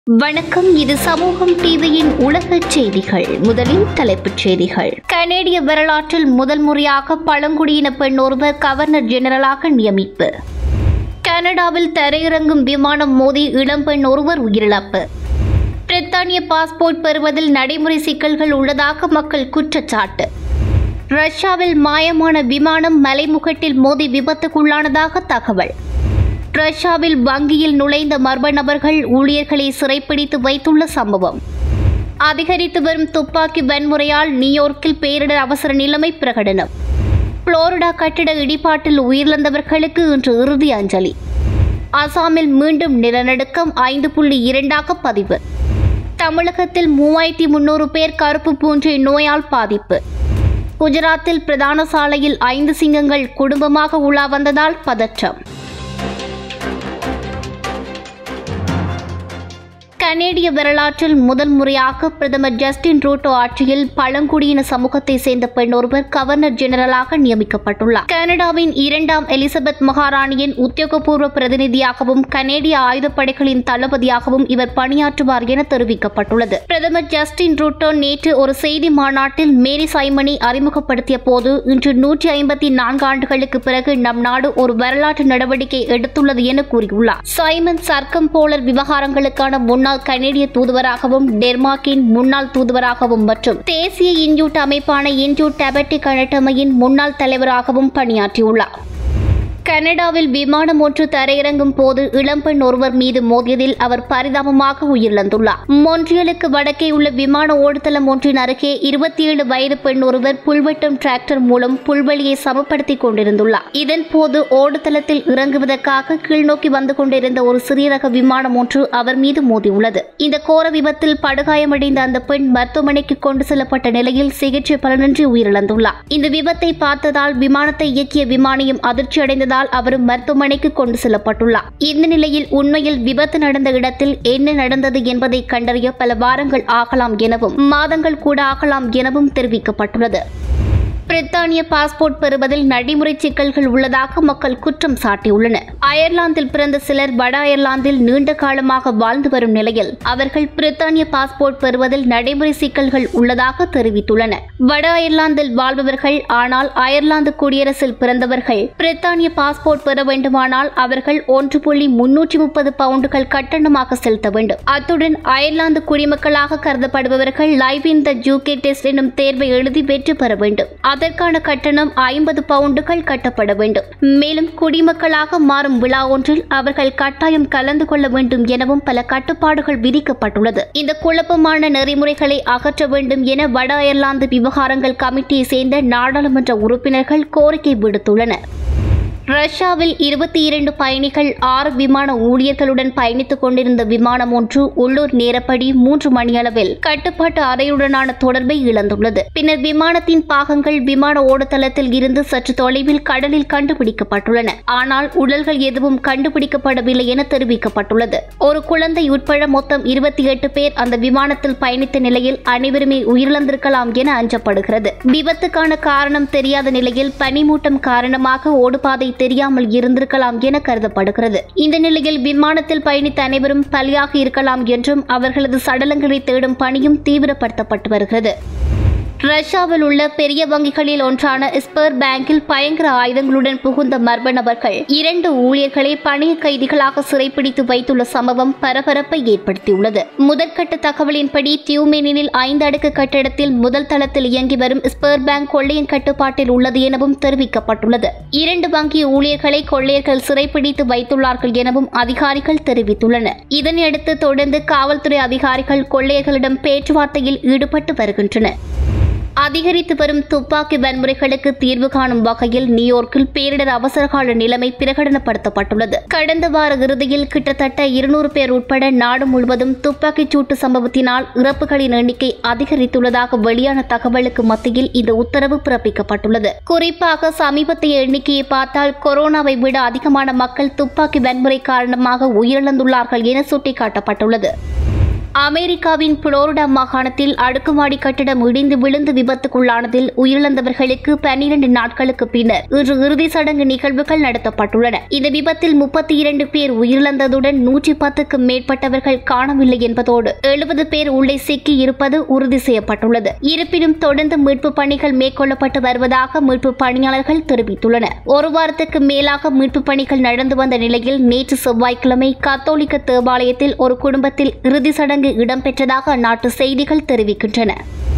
வணக்கம் இது சமூகம் டிவியின் உலகச் செய்திகள் முதலில் தலைப்புச் செய்திகள் கனேடிய வரலாற்றில் முதல் முறையாக பழங்குடியின பெண் ஒருவர் கவர்னர் ஜெனரலாக நியமிப்பு கனடாவில் தரையிறங்கும் விமானம் மோதி இளம்பெண் ஒருவர் உயிரிழப்பு பிரித்தானிய பாஸ்போர்ட் பெறுவதில் நடைமுறை சிக்கல்கள் உள்ளதாக மக்கள் குற்றச்சாட்டு ரஷ்யாவில் மாயமான விமானம் மலைமுகட்டில் மோதி விபத்துக்குள்ளானதாக தகவல் ரஷ்யாவில் வங்கியில் நுழைந்த மர்ம நபர்கள் ஊழியர்களை சிறைப்பிடித்து வைத்துள்ள சம்பவம் அதிகரித்து வரும் துப்பாக்கி வன்முறையால் நியூயார்க்கில் பேரிடர் அவசர நிலைமை பிரகடனம் புளோரிடா கட்டிட இடிபாட்டில் உயிரிழந்தவர்களுக்கு இன்று இறுதி அஞ்சலி அசாமில் மீண்டும் நிலநடுக்கம் ஐந்து புள்ளி இரண்டாக பதிவு தமிழகத்தில் மூவாயிரத்தி முன்னூறு பேர் கருப்பு பூஞ்சை நோயால் பாதிப்பு குஜராத்தில் பிரதான சாலையில் ஐந்து சிங்கங்கள் குடும்பமாக உலா வந்ததால் பதற்றம் கனேடிய வரலாற்றில் முதல் முறையாக பிரதமர் ஜஸ்டின் ரூட்டோ ஆட்சியில் பழங்குடியின சமூகத்தை சேர்ந்த பெண் ஒருவர் கவர்னர் ஜெனரலாக நியமிக்கப்பட்டுள்ளார் கனடாவின் இரண்டாம் எலிசபெத் மகாராணியின் உத்தியோகபூர்வ பிரதிநிதியாகவும் கனேடிய ஆயுதப்படைகளின் தளபதியாகவும் இவர் பணியாற்றுவார் என தெரிவிக்கப்பட்டுள்ளது பிரதமர் ஜஸ்டின் ரூட்டோ நேற்று ஒரு செய்தி மாநாட்டில் மேரி சைமனை அறிமுகப்படுத்திய போது இன்று நூற்றி ஐம்பத்தி நான்கு ஆண்டுகளுக்கு பிறகு நம் நாடு ஒரு வரலாற்று நடவடிக்கை எடுத்துள்ளது என கூறியுள்ளார் சைமன் சர்க்கம் போலர் விவகாரங்களுக்கான முன்னாள் கனேடிய தூதுவராகவும் டென்மார்க்கின் முன்னாள் தூதுவராகவும் மற்றும் தேசிய இன்யூட் அமைப்பான இன்யூட் டெபட்டிக் அனட்டமையின் முன்னாள் தலைவராகவும் பணியாற்றியுள்ளார் கனடாவில் விமானம் ஒன்று தரையிறங்கும் போது இளம்பெண் ஒருவர் மீது மோதியதில் அவர் பரிதாபமாக உயிரிழந்துள்ளார் மொன்றியலுக்கு வடக்கே உள்ள விமான ஓடுதளம் ஒன்றின் அருகே இருபத்தி ஏழு வயது பெண் ஒருவர் புல்வெட்டும் டிராக்டர் மூலம் புல்வெளியை சமப்படுத்திக் கொண்டிருந்துள்ளார் இதன் போது ஓடுதளத்தில் இறங்குவதற்காக கீழ்நோக்கி வந்து கொண்டிருந்த ஒரு சிறிய ரக விமானம் ஒன்று அவர் மீது மோதியுள்ளது இந்த கோர விபத்தில் படுகாயமடைந்த அந்த பெண் மருத்துவமனைக்கு கொண்டு செல்லப்பட்ட நிலையில் சிகிச்சை பலனின்றி உயிரிழந்துள்ளார் இந்த விபத்தை பார்த்ததால் விமானத்தை இயக்கிய விமானியும் அதிர்ச்சி அடைந்ததால் அவரும் மருத்துவமனைக்கு கொண்டு செல்லப்பட்டுள்ளார் இந்த நிலையில் உண்மையில் விபத்து நடந்த இடத்தில் என்ன நடந்தது என்பதை கண்டறிய பல வாரங்கள் ஆகலாம் எனவும் மாதங்கள் கூட ஆகலாம் எனவும் தெரிவிக்கப்பட்டுள்ளது பிரித்தானிய பாஸ்போர்ட் பெறுவதில் நடைமுறை சிக்கல்கள் உள்ளதாக மக்கள் குற்றம் சாட்டியுள்ளனர் அயர்லாந்தில் பிறந்த சிலர் வட அயர்லாந்தில் நீண்ட காலமாக வாழ்ந்து வரும் நிலையில் அவர்கள் பிரித்தானிய பாஸ்போர்ட் பெறுவதில் நடைமுறை சிக்கல்கள் உள்ளதாக தெரிவித்துள்ளனர் வட அயர்லாந்தில் வாழ்பவர்கள் ஆனால் அயர்லாந்து குடியரசில் பிறந்தவர்கள் பிரித்தானிய பாஸ்போர்ட் பெற வேண்டுமானால் அவர்கள் ஒன்று புள்ளி முன்னூற்றி முப்பது பவுண்டுகள் கட்டணமாக செலுத்த வேண்டும் அத்துடன் அயர்லாந்து குடிமக்களாக கருதப்படுபவர்கள் லைவ் இன் த ஜூகே டெஸ்ட் எனும் தேர்வை எழுதி வெற்றி பெற வேண்டும் அதற்கான கட்டணம் ஐம்பது பவுண்டுகள் கட்டப்பட வேண்டும் மேலும் குடிமக்களாக மாறும் விழா ஒன்றில் அவர்கள் கட்டாயம் கலந்து கொள்ள வேண்டும் எனவும் பல கட்டுப்பாடுகள் விதிக்கப்பட்டுள்ளது இந்த குழப்பமான நெறிமுறைகளை அகற்ற வேண்டும் என வட அயர்லாந்து விவகாரங்கள் கமிட்டியை சேர்ந்த நாடாளுமன்ற உறுப்பினர்கள் கோரிக்கை விடுத்துள்ளனர் ரஷ்யாவில் இருபத்தி இரண்டு பயணிகள் ஆறு விமான ஊழியர்களுடன் பயணித்துக் கொண்டிருந்த விமானம் ஒன்று உள்ளூர் நேரப்படி மூன்று மணியளவில் கட்டுப்பாட்டு அறையுடனான தொடர்பை இழந்துள்ளது பின்னர் விமானத்தின் பாகங்கள் விமான ஓடுதளத்தில் இருந்து சற்று தொலைவில் கடலில் கண்டுபிடிக்கப்பட்டுள்ளன ஆனால் உடல்கள் எதுவும் கண்டுபிடிக்கப்படவில்லை என தெரிவிக்கப்பட்டுள்ளது ஒரு குழந்தை உட்பட மொத்தம் இருபத்தி எட்டு பேர் அந்த விமானத்தில் பயணித்த நிலையில் அனைவருமே உயிரிழந்திருக்கலாம் என அஞ்சப்படுகிறது விபத்துக்கான காரணம் தெரியாத நிலையில் பனிமூட்டம் காரணமாக ஓடுபாதை தெரியாமல் இருந்திருக்கலாம் என கருதப்படுகிறது இந்த நிலையில் விமானத்தில் பயணித்த அனைவரும் பலியாக இருக்கலாம் என்றும் அவர்களது சடலங்களை தேடும் பணியும் தீவிரப்படுத்தப்பட்டு வருகிறது ரஷ்யாவில் உள்ள பெரிய வங்கிகளில் ஒன்றான ஸ்பர் பேங்கில் பயங்கர ஆயுதங்களுடன் புகுந்த மர்ம நபர்கள் இரண்டு ஊழியர்களை பணிய கைதிகளாக சிறைப்பிடித்து வைத்துள்ள சம்பவம் பரபரப்பை ஏற்படுத்தியுள்ளது முதற்கட்ட தகவலின்படி டியூமெனினில் ஐந்து அடுக்கு கட்டிடத்தில் முதல் தளத்தில் இயங்கி வரும் ஸ்பர் பேங்க் கொள்ளையின் கட்டுப்பாட்டில் உள்ளது எனவும் தெரிவிக்கப்பட்டுள்ளது இரண்டு வங்கி ஊழியர்களை கொள்ளையர்கள் சிறைப்பிடித்து வைத்துள்ளார்கள் எனவும் அதிகாரிகள் தெரிவித்துள்ளனர் இதனையடுத்து தொடர்ந்து காவல்துறை அதிகாரிகள் கொள்ளையர்களிடம் பேச்சுவார்த்தையில் ஈடுபட்டு வருகின்றனர் அதிகரித்து வரும் துப்பாக்கி வன்முறைகளுக்கு தீர்வு காணும் வகையில் நியூயார்க்கில் பேரிடர் அவசரகால நிலைமை பிரகடனப்படுத்தப்பட்டுள்ளது கடந்த வார இறுதியில் கிட்டத்தட்ட இருநூறு பேர் உட்பட நாடு முழுவதும் துப்பாக்கிச் சூட்டு சம்பவத்தினால் இறப்புகளின் எண்ணிக்கை அதிகரித்துள்ளதாக வெளியான தகவலுக்கு மத்தியில் இந்த உத்தரவு பிறப்பிக்கப்பட்டுள்ளது குறிப்பாக சமீபத்திய எண்ணிக்கையை பார்த்தால் கொரோனாவை விட அதிகமான மக்கள் துப்பாக்கி வன்முறை காரணமாக உயிரிழந்துள்ளார்கள் என சுட்டிக்காட்டப்பட்டுள்ளது அமெரிக்காவின் புளோரிடா மாகாணத்தில் அடுக்குமாடி கட்டிடம் இடிந்து விழுந்து விபத்துக்குள்ளானதில் உயிரிழந்தவர்களுக்கு பன்னிரண்டு நாட்களுக்கு பின்னர் இன்று இறுதி சடங்கு நிகழ்வுகள் நடத்தப்பட்டுள்ளன இந்த விபத்தில் முப்பத்தி இரண்டு பேர் உயிரிழந்ததுடன் நூற்றி பத்துக்கும் மேற்பட்டவர்கள் காணவில்லை என்பதோடு எழுபது பேர் உள்ளே சிக்கி இருப்பது உறுதி செய்யப்பட்டுள்ளது இருப்பினும் தொடர்ந்து மீட்பு பணிகள் மேற்கொள்ளப்பட்டு வருவதாக மீட்பு பணியாளர்கள் தெரிவித்துள்ளனர் ஒரு வாரத்துக்கு மேலாக மீட்பு பணிகள் நடந்து வந்த நிலையில் நேற்று செவ்வாய்க்கிழமை கத்தோலிக்க தேவாலயத்தில் ஒரு குடும்பத்தில் இறுதி சடங்கு இடம்பெற்றதாக அந்நாட்டு செய்திகள் தெரிவிக்கின்றன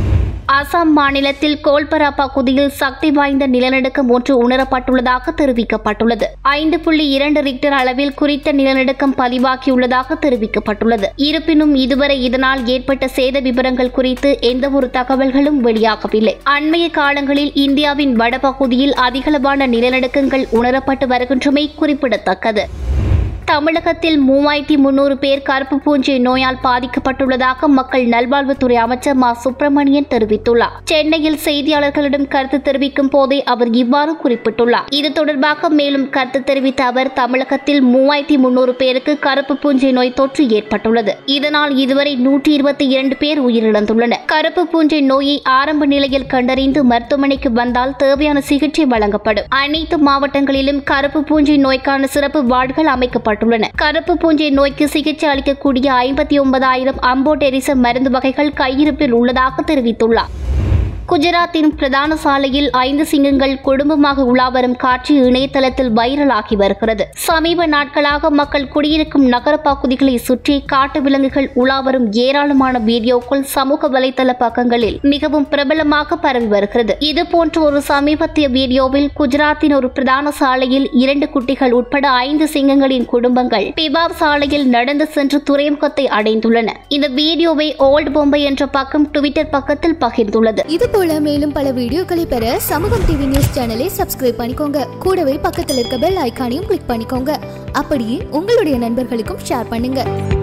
அசாம் மாநிலத்தில் கோல்பரா பகுதியில் சக்தி வாய்ந்த நிலநடுக்கம் ஒன்று உணரப்பட்டுள்ளதாக தெரிவிக்கப்பட்டுள்ளது ஐந்து புள்ளி இரண்டு ரிக்டர் அளவில் குறித்த நிலநடுக்கம் பதிவாகியுள்ளதாக தெரிவிக்கப்பட்டுள்ளது இருப்பினும் இதுவரை இதனால் ஏற்பட்ட சேத விவரங்கள் குறித்து எந்தவொரு தகவல்களும் வெளியாகவில்லை அண்மைய காலங்களில் இந்தியாவின் வடபகுதியில் அதிகளவான நிலநடுக்கங்கள் உணரப்பட்டு வருகின்றமை குறிப்பிடத்தக்கது தமிழகத்தில் மூவாயிரத்தி முன்னூறு பேர் கருப்பு பூஞ்சை நோயால் பாதிக்கப்பட்டுள்ளதாக மக்கள் நல்வாழ்வுத்துறை அமைச்சர் மா சுப்பிரமணியன் தெரிவித்துள்ளார் சென்னையில் செய்தியாளர்களிடம் கருத்து தெரிவிக்கும் போதே அவர் இவ்வாறு குறிப்பிட்டுள்ளார் இது தொடர்பாக மேலும் கருத்து தெரிவித்த அவர் தமிழகத்தில் மூவாயிரத்தி முன்னூறு பேருக்கு கருப்பு பூஞ்சை நோய் தொற்று ஏற்பட்டுள்ளது இதனால் இதுவரை நூற்றி இருபத்தி இரண்டு பேர் உயிரிழந்துள்ளனர் கருப்பு பூஞ்சை நோயை ஆரம்ப நிலையில் கண்டறிந்து மருத்துவமனைக்கு வந்தால் தேவையான சிகிச்சை வழங்கப்படும் அனைத்து மாவட்டங்களிலும் கருப்பு பூஞ்சை நோய்க்கான சிறப்பு வார்டுகள் அமைக்கப்பட்டுள்ளன கருப்பு பூஞ்சை நோய்க்கு சிகிச்சை அளிக்கக்கூடிய ஐம்பத்தி ஒன்பதாயிரம் அம்போடெரிசம் மருந்து வகைகள் கையிருப்பில் உள்ளதாக தெரிவித்துள்ளார் குஜராத்தின் பிரதான சாலையில் ஐந்து சிங்கங்கள் குடும்பமாக உலாவரும் காட்சி இணையதளத்தில் வைரலாகி வருகிறது சமீப நாட்களாக மக்கள் குடியிருக்கும் நகர பகுதிகளை சுற்றி காட்டு விலங்குகள் உலாவரும் ஏராளமான வீடியோக்கள் சமூக வலைதள பக்கங்களில் மிகவும் பிரபலமாக பரவி வருகிறது இதுபோன்ற ஒரு சமீபத்திய வீடியோவில் குஜராத்தின் ஒரு பிரதான சாலையில் இரண்டு குட்டிகள் உட்பட ஐந்து சிங்கங்களின் குடும்பங்கள் பிபாப் சாலையில் நடந்து சென்று துறைமுகத்தை அடைந்துள்ளன இந்த வீடியோவை ஓல்ட் பொம்பை என்ற பக்கம் ட்விட்டர் பக்கத்தில் பகிர்ந்துள்ளது இது போல மேலும் பல வீடியோக்களை பெற சமூகம் டிவி நியூஸ் சேனலை சப்ஸ்கிரைப் பண்ணிக்கோங்க கூடவே பக்கத்தில் இருக்க பெல் ஐகானையும் கிளிக் பண்ணிக்கோங்க அப்படியே உங்களுடைய நண்பர்களுக்கும் ஷேர் பண்ணுங்க